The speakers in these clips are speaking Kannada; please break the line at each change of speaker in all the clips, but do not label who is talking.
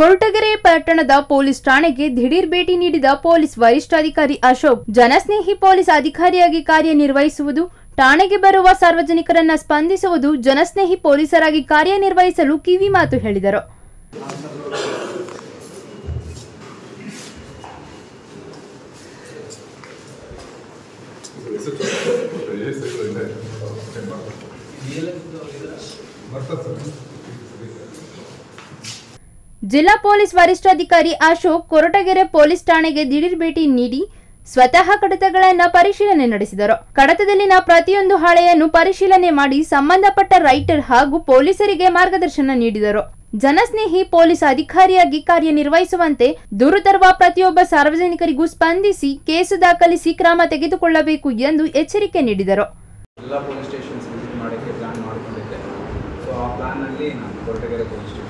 ಕೊರಟಗೆರೆ ಪಟ್ಟಣದ ಪೊಲೀಸ್ ಠಾಣೆಗೆ ದಿಢೀರ್ ಭೇಟಿ ನೀಡಿದ ಪೊಲೀಸ್ ವರಿಷ್ಠಾಧಿಕಾರಿ ಅಶೋಕ್ ಜನಸ್ನೇಹಿ ಪೊಲೀಸ್ ಅಧಿಕಾರಿಯಾಗಿ ಕಾರ್ಯನಿರ್ವಹಿಸುವುದು ಠಾಣೆಗೆ ಬರುವ ಸಾರ್ವಜನಿಕರನ್ನ ಸ್ಪಂದಿಸುವುದು ಜನಸ್ನೇಹಿ ಪೊಲೀಸರಾಗಿ ಕಾರ್ಯನಿರ್ವಹಿಸಲು ಕಿವಿ ಮಾತು ಹೇಳಿದರು ಜಿಲ್ಲಾ ಪೊಲೀಸ್ ವರಿಷ್ಠಾಧಿಕಾರಿ ಅಶೋಕ್ ಕೊರಟಗೆರೆ ಪೊಲೀಸ್ ಠಾಣೆಗೆ ದಿಢೀರ್ ಭೇಟಿ ನೀಡಿ ಸ್ವತಃ ಕಡತಗಳನ್ನ ಪರಿಶೀಲನೆ ನಡೆಸಿದರು ಕಡತದಲ್ಲಿನ ಪ್ರತಿಯೊಂದು ಹಾಳೆಯನ್ನು ಪರಿಶೀಲನೆ ಮಾಡಿ ಸಂಬಂಧಪಟ್ಟ ರೈಟರ್ ಹಾಗೂ ಪೊಲೀಸರಿಗೆ ಮಾರ್ಗದರ್ಶನ ನೀಡಿದರು ಜನಸ್ನೇಹಿ ಪೊಲೀಸ್ ಅಧಿಕಾರಿಯಾಗಿ ಕಾರ್ಯನಿರ್ವಹಿಸುವಂತೆ ದೂರು ತರುವ ಪ್ರತಿಯೊಬ್ಬ ಸಾರ್ವಜನಿಕರಿಗೂ ಸ್ಪಂದಿಸಿ ಕೇಸು ದಾಖಲಿಸಿ ಕ್ರಮ ತೆಗೆದುಕೊಳ್ಳಬೇಕು ಎಂದು ಎಚ್ಚರಿಕೆ ನೀಡಿದರು
ಎಲ್ಲ ಪೊಲೀಸ್ ಸ್ಟೇಷನ್ಸ್ ವಿಸಿಟ್ ಮಾಡೋಕ್ಕೆ ಪ್ಲ್ಯಾನ್ ಮಾಡ್ಕೊಂಡಿದ್ದೆ ಸೊ ಆ ಪ್ಲ್ಯಾನಲ್ಲಿ ನಾನು ಕೊರಟಗೆರೆ ಪೊಲೀಸ್ ಸ್ಟೇಷನ್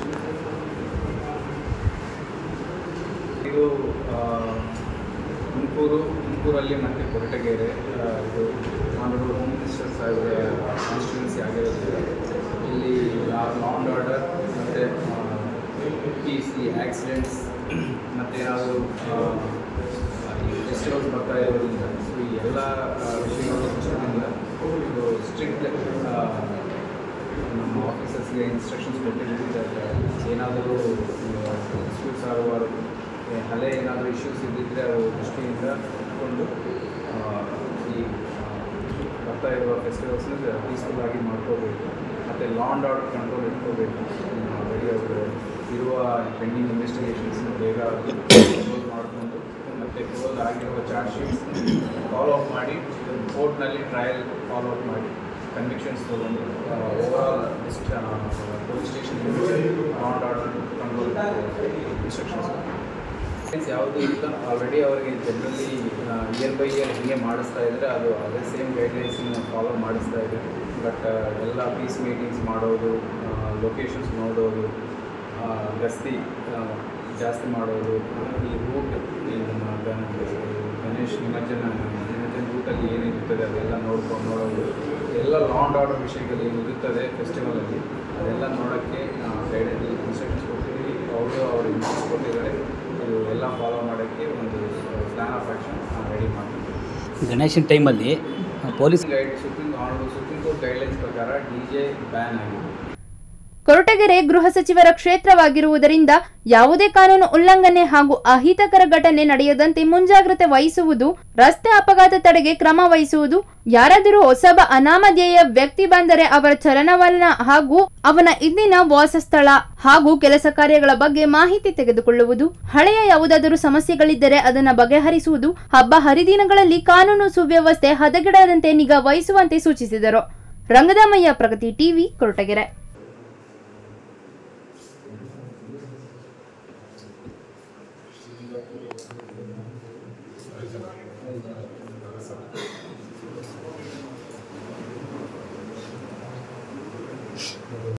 ಇದು ಆ, ತುಮಕೂರು ತುಮಕೂರಲ್ಲಿ ಮತ್ತು ಕೊರಟಗೆರೆ ಆ, ಇದು ಆನರಬಲ್ ಹೋಮ್ ಮಿನಿಸ್ಟರ್ ಸಾಹೇಬರ ಕಾನ್ಸ್ಟಿಟ್ಯೂನ್ಸಿ ಆಗಿರೋದ್ರಿಂದ ಇಲ್ಲಿ ಲಾ ಆ್ಯಂಡ್ ಆರ್ಡರ್ ಮತ್ತು ಪೀಸ್ ಈ ಆಕ್ಸಿಡೆಂಟ್ಸ್ ಮತ್ತು ಏನಾದರೂ ಫೆಸ್ಟಿವಲ್ಸ್ ಬರ್ತಾ ಇರೋದ್ರಿಂದ ಸೊ ಈ ಎಲ್ಲ ಆ, ವಿಷಯಗಳು ದೃಷ್ಟಿಯಿಂದ ಇದು ಸ್ಟ್ರಿಕ್ಟ್ ನಮ್ಮ ಆಫೀಸರ್ಸ್ಗೆ ಇನ್ಸ್ಟ್ರಕ್ಷನ್ಸ್ ಕೊಟ್ಟಿದ್ದೀವಿ that, ಆ, ಏನಾದರೂ ಇಶ್ಯೂಸ್ ಆಗುವ ಹಳೆ ಏನಾದರೂ ಇಶ್ಯೂಸ್ ಇದ್ದಿದ್ದರೆ ಅದು ದೃಷ್ಟಿಯಿಂದ ಇಟ್ಕೊಂಡು ಆ, ಈ ಆ, ಬರ್ತಾ ಇರುವ ಫೆಸ್ಟಿವಲ್ಸ್ನ ಪೀಸ್ಫುಲ್ ಆಗಿ ಮಾಡ್ಕೋಬೇಕು ಮತ್ತು ಲಾ ಆ್ಯಂಡ್ ಆರ್ಡರ್ ಕಂಟ್ರೋಲ್ ಇಟ್ಕೋಬೇಕು ಆಲ್ರೆಡಿ ಅವರು ಇರುವ ಪೆಂಡಿಂಗ್ ಇನ್ವೆಸ್ಟಿಗೇಷನ್ಸ್ನ ಬೇಗ ಕ್ಲೋಸ್ ಮಾಡಿಕೊಂಡು ಮತ್ತು ಕ್ಲೋಸ್ ಆಗಿರುವ ಚಾರ್ಜ್ ಶೀಟ್ಸ್ ಫಾಲೋ ಅಪ್ ಮಾಡಿ ಕೋರ್ಟ್ನಲ್ಲಿ ಟ್ರಯಲ್ ಫಾಲೋ ಅಪ್ ಮಾಡಿ ಕನ್ವಿಕ್ಷನ್ಸ್ ತೊಗೊಂಡು overall police station law and order control instructions ಯಾವುದು ಇಲ್ಲ ಆಲ್ರೆಡಿ ಅವರಿಗೆ ಜನರಲಿ ಇಯರ್ ಬೈ ಇಯರ್ ಹಿಂಗೆ ಮಾಡಿಸ್ತಾ ಇದ್ದರೆ ಅದು ಅದೇ ಸೇಮ್ ಗೈಡ್ಲೈನ್ಸನ್ನು ಫಾಲೋ ಮಾಡಿಸ್ತಾ ಇದೆ ಬಟ್ ಎಲ್ಲ ಪೀಸ್ ಮೀಟಿಂಗ್ಸ್ ಮಾಡೋದು ಲೊಕೇಶನ್ಸ್ ನೋಡೋದು ಆ, ಗಸ್ತಿ ಆ, ಜಾಸ್ತಿ ಮಾಡೋದು ಈ ರೂಟ್ ಈ ನಮ್ಮ ಗಣ- ಗಣೇಶ್ ನಿಮಜ್ಜನ ನಿಮಜ್ಜನ ರೂಟಲ್ಲಿ ಏನಿರುತ್ತದೆ ಅದೆಲ್ಲ ನೋಡ್ಕೊಂಡು ನೋಡೋದು ಎಲ್ಲ ಲಾ ಆ್ಯಂಡ್ ಆರ್ಡರ್ ವಿಷಯಗಳು ಏನಿರುತ್ತದೆ ಫೆಸ್ಟಿವಲಲ್ಲಿ ಅದೆಲ್ಲ ನೋಡೋಕ್ಕೆ ಗೈಡೆನ್ಸ್ ಇನ್ಸ್ಟ್ರಕ್ಷನ್ಸ್ ಕೊಟ್ಟಿದ್ದೀವಿ ಅವರು ಅವ್ರು ಇನ್ಸ್ಟ್ರಕ್ಷನ್ಸ್ ಕೊಟ್ಟಿದ್ದಾರೆ ಇದು ಎಲ್ಲ ಫಾಲೋ ಮಾಡೋಕ್ಕೆ ಒಂದು ಪ್ಲ್ಯಾನ್ ಆಫ್ ಆ್ಯಕ್ಷನ್ ರೆಡಿ ಮಾಡ್ತೀವಿ
ಗಣೇಶನ ಟೈಮಲ್ಲಿ police
guide supreme honourable supreme court guidelines ಪ್ರಕಾರ ಡಿ ಜೆ ಬ್ಯಾನ್ ಆಗಿದೆ
ಕೊರಟಗೆರೆ ಗೃಹ ಸಚಿವರ ಕ್ಷೇತ್ರವಾಗಿರುವುದರಿಂದ ಯಾವುದೇ ಕಾನೂನು ಉಲ್ಲಂಘನೆ ಹಾಗೂ ಅಹಿತಕರ ಘಟನೆ ನಡೆಯದಂತೆ ಮುಂಜಾಗ್ರತೆ ವಹಿಸುವುದು ರಸ್ತೆ ಅಪಘಾತ ತಡೆಗೆ ಕ್ರಮ ವಹಿಸುವುದು ಯಾರಾದರೂ ಹೊಸಬ ಅನಾಮಧೇಯ ವ್ಯಕ್ತಿ ಬಂದರೆ ಅವರ ಚಲನವಲನ ಹಾಗೂ ಅವನ ಇಂದಿನ ವಾಸಸ್ಥಳ ಹಾಗೂ ಕೆಲಸ ಕಾರ್ಯಗಳ ಬಗ್ಗೆ ಮಾಹಿತಿ ತೆಗೆದುಕೊಳ್ಳುವುದು ಹಳೆಯ ಯಾವುದಾದರೂ ಸಮಸ್ಯೆಗಳಿದ್ದರೆ ಅದನ್ನು ಬಗೆಹರಿಸುವುದು ಹಬ್ಬ ಹರಿದಿನಗಳಲ್ಲಿ ಕಾನೂನು ಸುವ್ಯವಸ್ಥೆ ಹದಗೆಡದಂತೆ ನಿಗಾ ವಹಿಸುವಂತೆ ಸೂಚಿಸಿದರು ರಂಗದಾಮಯ್ಯ ಪ್ರಗತಿ ಟಿವಿ ಕೊರಟಗೆರೆ